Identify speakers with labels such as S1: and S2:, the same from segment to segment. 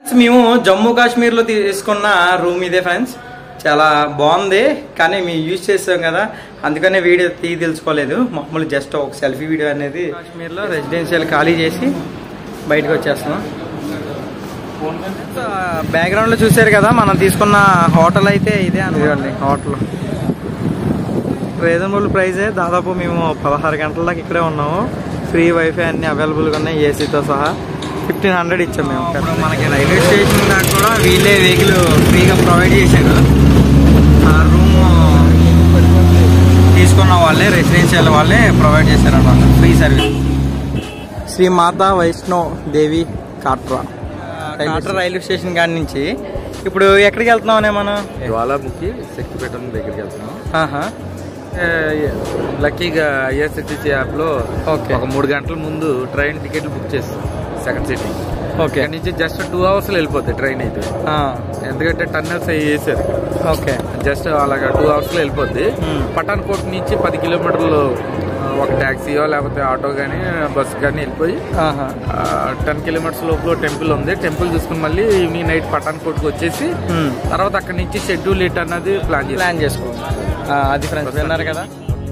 S1: మేము జమ్మూ కాశ్మీర్లో తీసుకున్న రూమ్ ఇదే ఫ్రెండ్స్ చాలా బాగుంది కానీ మేము యూజ్ చేస్తాం కదా అందుకనే వీడియో తీ తెలుసుకోలేదు మామూలు జస్ట్ ఒక సెల్ఫీ వీడియో అనేది కాశ్మీర్లో రెసిడెన్షియల్ ఖాళీ చేసి బయటకు వచ్చేస్తున్నాం బ్యాక్గ్రౌండ్ లో చూసారు కదా మనం తీసుకున్న హోటల్ అయితే ఇదే అనుకోండి హోటల్ రీజనబుల్ ప్రైజే దాదాపు మేము పదహారు గంటల దాకా ఇక్కడే ఉన్నాము ఫ్రీ వైఫై అన్ని అవైలబుల్గా ఉన్నాయి ఏసీతో సహా ఫిఫ్టీన్ హండ్రెడ్ ఇచ్చాం మేము ఇప్పుడు మనకి రైల్వే స్టేషన్ దాకా కూడా వీళ్ళే వెహికల్ ఫ్రీగా ప్రొవైడ్ చేశారు ఆ రూమ్ తీసుకున్న వాళ్ళే రెసిడెన్షియల్ వాళ్ళే ప్రొవైడ్ చేశారు అనమాట free service Shri Mata Vaishno Devi Katra Katra railway station కాడి నుంచి ఇప్పుడు ఎక్కడికి వెళ్తున్నామనే మనం
S2: జ్వాలాముఖి శక్తిపీఠం దగ్గరికి వెళ్తున్నాం
S1: ఆహా.
S2: ఏ, లక్కీగా ఐఆర్సిటీసీ యాప్ లో
S1: ఓకే.
S2: ఒక మూడు గంటల ముందు ట్రైన్ టికెట్లు బుక్ చేస్తాం సెకండ్ సిట్టింగ్
S1: ఓకే
S2: ఇక్కడ నుంచి జస్ట్ టూ అవర్స్ లో వెళ్ళిపోద్ది ట్రైన్ అయితే
S1: ఆ,
S2: ఎందుకంటే టన్నల్స్ అవి వేసారు
S1: ఓకే
S2: జస్ట్ అలాగా టూ అవర్స్ లో వెళ్ళిపోద్ది
S1: Hmm.
S2: పఠాన్కోట్ నుంచి పది కిలోమీటర్లు ఆ, ఒక ట్యాక్సీయో లేకపోతే ఆటో కానీ బస్ కానీ వెళ్ళిపోయి
S1: ఆహా.
S2: టెన్ కిలోమీటర్స్ లోపల టెంపుల్ ఉంది టెంపుల్ చూసుకుని మళ్ళీ ఈవినింగ్ నైట్ పఠాన్కోట్కి వచ్చేసి
S1: ఉమ్.
S2: తర్వాత అక్కడ నుంచి షెడ్యూల్ ఎట్ అన్నది ప్లాన్ చేస్తాం
S1: ప్లాన్ చేసుకో ఆ, అది ఫ్రెండ్స్ విన్నారు కదా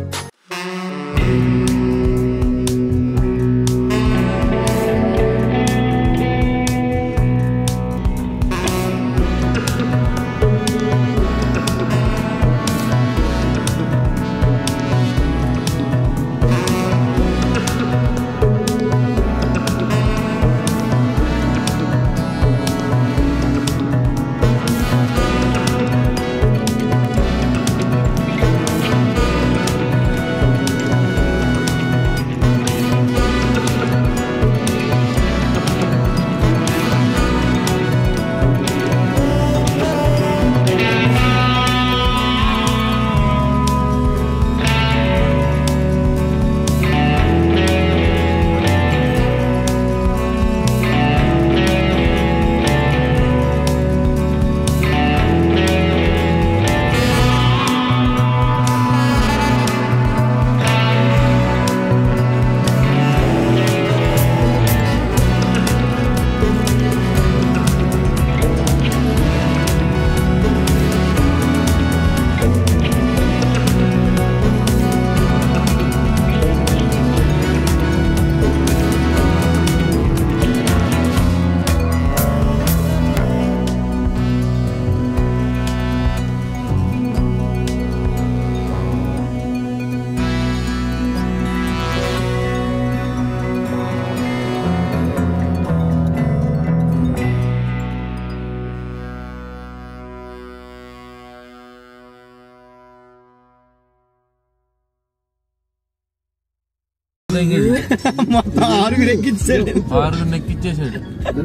S1: మొత్తం ఆరుగురు ఎక్కించాడు
S2: ఆరుగురు నెక్కిచ్చేసాడు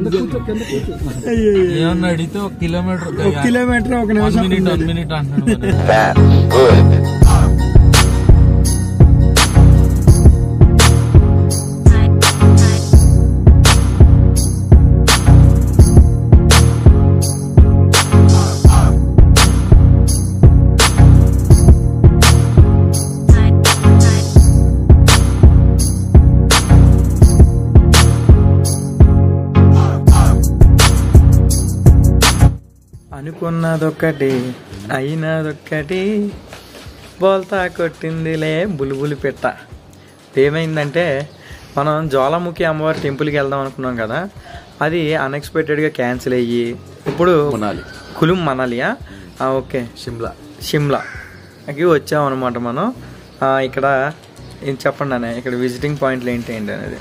S2: ఏమన్నా అడిగితే ఒక కిలోమీటర్
S1: ఒక కిలోమీటర్ ఒక
S2: వన్
S1: నిమిషం
S2: మినిట్ వన్ మినిట్ అంటున్నాడు మరి.
S1: అనుకున్నదొక్కటి అయినదొక్కటి బోల్తా కొట్టిందిలే బులుబులి పెట్ట ఏమైందంటే మనం జ్వాలాముఖి అమ్మవారి టెంపుల్కి వెళ్దాం అనుకున్నాం కదా అది అన్ఎక్స్పెక్టెడ్గా క్యాన్సిల్ అయ్యి ఇప్పుడు
S2: మనాలి
S1: కులుం మనాలియా ఆ, ఓకే
S2: షిమ్లా
S1: షిమ్లాకి వచ్చాం అనమాట మనం ఆ, ఇక్కడ ఏం చెప్పండి అన్న ఇక్కడ విజిటింగ్ పాయింట్లు ఏంటి ఏంటి అనేది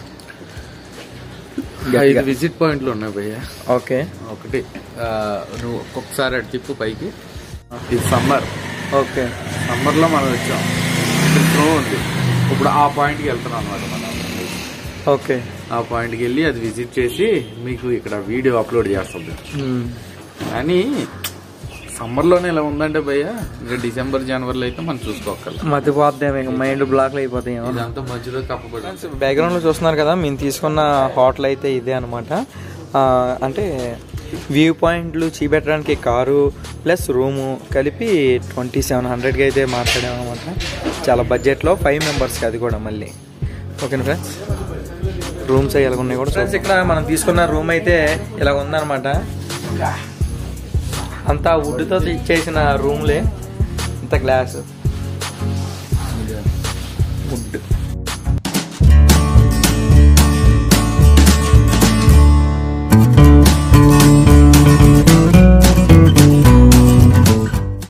S2: ఐదు విజిట్ పాయింట్లు ఉన్నాయి భయ్య
S1: ఓకే
S2: ఒకటి ఆ, నువ్వు ఒక్కొక్కసారి అటు తిప్పు పైకి ఇది సమ్మర్
S1: ఓకే
S2: సమ్మర్ లో మనం వచ్చాం ఇక్కడ స్నో ఉంది ఇప్పుడు ఆ పాయింట్కి వెళ్తున్నాం అనమాట మనం
S1: ఓకే
S2: ఆ పాయింట్కి వెళ్ళి అది విజిట్ చేసి మీకు ఇక్కడ వీడియో అప్లోడ్ చేస్తుంది
S1: మ్మ్.
S2: కానీ సమ్మర్లోనే ఇలా ఉందంటే భయ్య ఇంకా డిసెంబర్ జనవరిలో అయితే మనం చూసుకోగలం
S1: మతిపోద్దాం ఇక మైండ్ బ్లాక్లు అయిపోతాయి ఏమో.
S2: ఇదంతా మధ్యలో కప్పబడి
S1: బ్యాక్గ్రౌండ్ లో చూస్తున్నారు కదా మేము తీసుకున్న హోటల్ అయితే ఇదే అనమాట అంటే వ్యూ పాయింట్లు చూపెట్టడానికి కారు ప్లస్ రూము కలిపి ట్వంటీ సెవెన్ హండ్రెడ్కి అయితే మాట్లాడాం అనమాట చాలా బడ్జెట్లో ఫైవ్ మెంబర్స్కి అది కూడా మళ్ళీ ఓకేనా ఫ్రెండ్స్ రూమ్స్ అవి ఎలా ఉన్నాయి కూడా ఫ్రెండ్స్ ఇక్కడ మనం తీసుకున్న రూమ్ అయితే ఇలా ఉందన్నమాట అంతా వుడ్తో చేసిన రూమ్లే ఇంత గ్లాస్ వుడ్